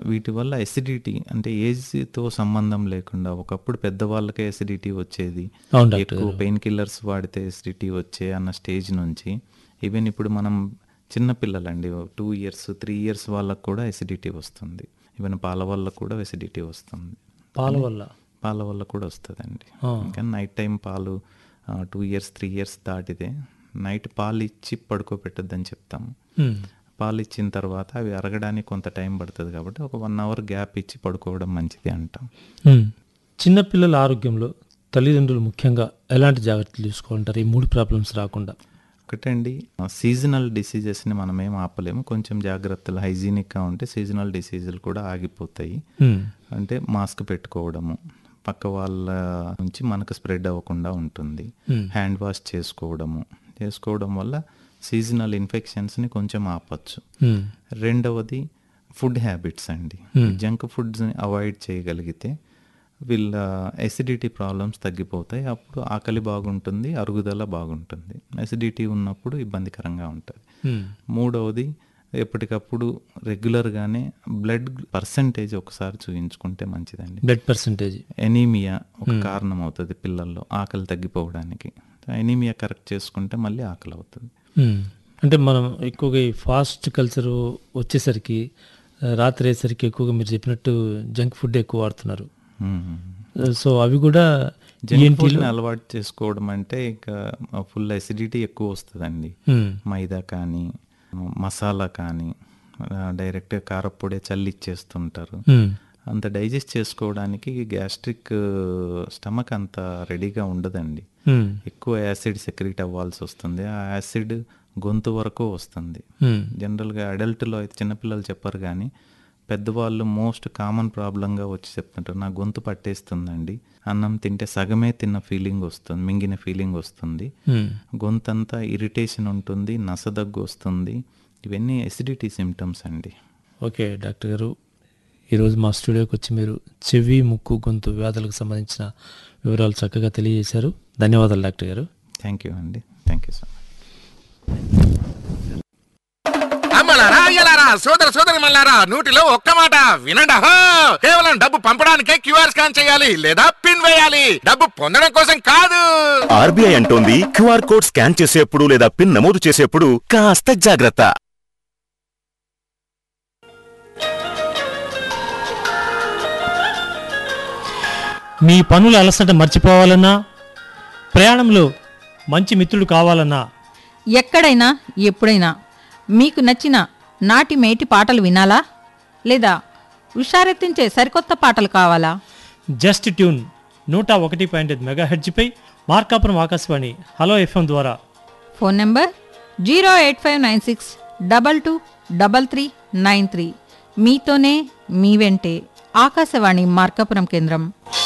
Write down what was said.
వీటి వల్ల ఎసిడిటీ అంటే ఏజ్తో సంబంధం లేకుండా ఒకప్పుడు పెద్దవాళ్ళకే ఎసిడిటీ వచ్చేది అవును డాక్టర్ ఎక్కువ పెయిన్ కిల్లర్స్ వాడితే ఎసిడిటీ వచ్చే అన్న స్టేజ్ నుంచి ఈవెన్ ఇప్పుడు మనం చిన్న పిల్లలండి టూ ఇయర్స్ త్రీ ఇయర్స్ వాళ్ళకు కూడా ఎసిడిటీ వస్తుంది ఈవెన్ పాల వల్ల కూడా ఎసిడిటీ వస్తుంది పాల వల్ల పాల వల్ల కూడా వస్తుందండి ఆ. ఇంకా నైట్ టైం పాలు టూ ఇయర్స్ త్రీ ఇయర్స్ దాటితే నైట్ పాలు ఇచ్చి పడుకోబెట్టద్దని చెప్తాము ఉమ్, పాలు ఇచ్చిన తర్వాత అవి అరగడానికి కొంత టైం పడుతుంది కాబట్టి ఒక వన్ అవర్ గ్యాప్ ఇచ్చి పడుకోవడం మంచిది అంటాం ఉమ్. చిన్నపిల్లల ఆరోగ్యంలో తల్లిదండ్రులు ముఖ్యంగా ఎలాంటి జాగ్రత్తలు తీసుకోవాలంటారు ఈ మూడు ప్రాబ్లమ్స్ రాకుండా ఒకటండి సీజనల్ డిసీజెస్ని మనం ఏం ఆపలేము కొంచెం జాగ్రత్తలు హైజీనిక్గా ఉంటే సీజనల్ డిసీజులు కూడా ఆగిపోతాయి ఉమ్, అంటే మాస్క్ పెట్టుకోవడము పక్క వాళ్ళ నుంచి మనకు స్ప్రెడ్ అవ్వకుండా ఉంటుంది Hmm. హ్యాండ్ వాష్ చేసుకోవడము చేసుకోవడం వల్ల సీజనల్ ఇన్ఫెక్షన్స్ని కొంచెం ఆపచ్చు ఉమ్, రెండవది ఫుడ్ హ్యాబిట్స్ అండి జంక్ ఫుడ్స్ని అవాయిడ్ చేయగలిగితే వీళ్ళ ఎసిడిటీ ప్రాబ్లమ్స్ తగ్గిపోతాయి అప్పుడు ఆకలి బాగుంటుంది అరుగుదల బాగుంటుంది ఎసిడిటీ ఉన్నప్పుడు ఇబ్బందికరంగా ఉంటుంది ఉమ్, మూడవది ఎప్పటికప్పుడు రెగ్యులర్గానే బ్లడ్ పర్సంటేజ్ ఒకసారి చూయించుకుంటే మంచిదండి బ్లడ్ పర్సంటేజ్ ఎనీమియా ఒక కారణం అవుతుంది పిల్లల్లో ఆకలి తగ్గిపోవడానికి ఎనీమియా కరెక్ట్ చేసుకుంటే మళ్ళీ ఆకలి అవుతుంది ఉమ్, అంటే మనం ఎక్కువగా ఈ ఫాస్ట్ కల్చర్ వచ్చేసరికి ఆ, రాత్రి అయ్యేసరికి ఎక్కువగా మీరు చెప్పినట్టు జంక్ ఫుడ్ ఎక్కువ వాడుతున్నారు సో అవి కూడా జంక్ ఫుడ్ని అలవాటు చేసుకోవడం అంటే ఇక ఫుల్ ఎసిడిటీ ఎక్కువ వస్తుందండి ఉమ్, మైదా కానీ మసాలా కానీ డైరెక్ట్ కారప్పొడే చల్లిచ్చేస్తుంటారు ఉమ్, అంత డైజెస్ట్ చేసుకోవడానికి గ్యాస్ట్రిక్ స్టమక్ అంత రెడీగా ఉండదండి ఉమ్, ఎక్కువ యాసిడ్ సెక్రీట్ అవ్వాల్సి వస్తుంది ఆ యాసిడ్ గొంతు వరకు వస్తుంది ఉమ్, జనరల్గా అడల్ట్లో అయితే చిన్నపిల్లలు చెప్పరు కానీ పెద్దవాళ్ళు మోస్ట్ కామన్ ప్రాబ్లంగా వచ్చి చెప్తుంటారు నా గొంతు పట్టేస్తుందండి అన్నం తింటే సగమే తిన్న ఫీలింగ్ వస్తుంది మింగిన ఫీలింగ్ వస్తుంది ఉమ్. గొంతంతా ఇరిటేషన్ ఉంటుంది నసదగ్గు వస్తుంది ఇవన్నీ ఎసిడిటీ సిమ్టమ్స్ అండి ఓకే డాక్టర్ గారు ఈరోజు మా స్టూడియోకి వచ్చి మీరు చెవి ముక్కు గొంతు వ్యాధులకు సంబంధించిన వివరాలు చక్కగా తెలియజేశారు ధన్యవాదాలు డాక్టర్ గారు థ్యాంక్ యూ అండి థ్యాంక్ యూ సో మచ్ అమ్మలారా అయ్యలారా సోదర సోదరి మల్లారా నూటిలో ఒక్క మాట వినండి అహో కేవలం డబ్బు పంపడానికే క్యూఆర్ స్కాన్ చేయాలి లేదా పిన్ వేయాలి డబ్బు పొందడం కోసం కాదు ఆర్బీఐ అంటోంది క్యూఆర్ కోడ్ స్కాన్ చేసేప్పుడు లేదా పిన్ నమోదు చేసేప్పుడు కాస్త జాగ్రత్త మీ పనుల అలసట మర్చిపోవాలన్నా ప్రయాణంలో మంచి మిత్రుడు కావాలన్నా ఎక్కడైనా ఎప్పుడైనా మీకు నచ్చిన నాటి మేటి పాటలు వినాలా లేదా ఉషారెత్తించే సరికొత్త పాటలు కావాలా జస్ట్ ట్యూన్ నూట ఒకటి పాయింట్ ఐదు మెగా హెడ్జ్పై మార్కాపురం ఆకాశవాణి హలో ఎఫ్ఎం ద్వారా phone number zero eight five nine six double two double three nine three మీతోనే మీ వెంటే ఆకాశవాణి మార్కాపురం కేంద్రం